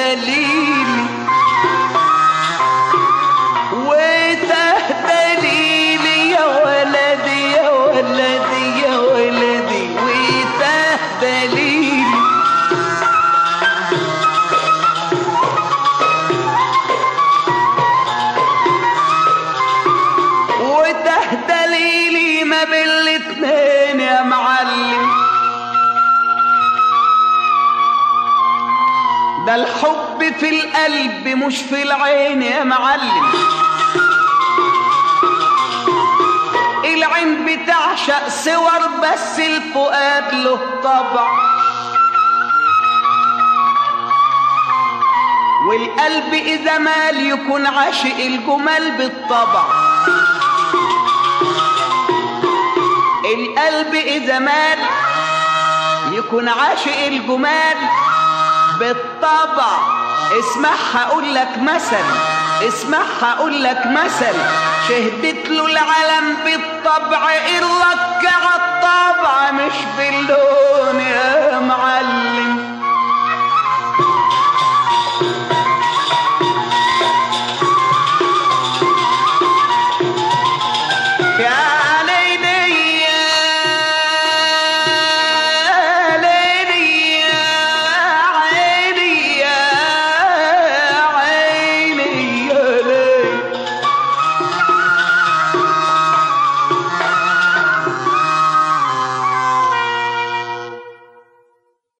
وتهدليلي وتهدليلي يا ولدي يا ولدي يا ولدي وتهدليلي وتهدليلي ما بين الاتنين يا معلم ده الحب في القلب مش في العين يا معلم العين بتعشق صور بس الفؤاد له طبع والقلب إذا مال يكون عاشق الجمال بالطبع القلب إذا مال يكون عاشق الجمال بالطبع اسمع هقول لك مثل اسمع هقول لك مثل شهدت له العالم بالطبع الرك على الطبع مش باللون يا معلم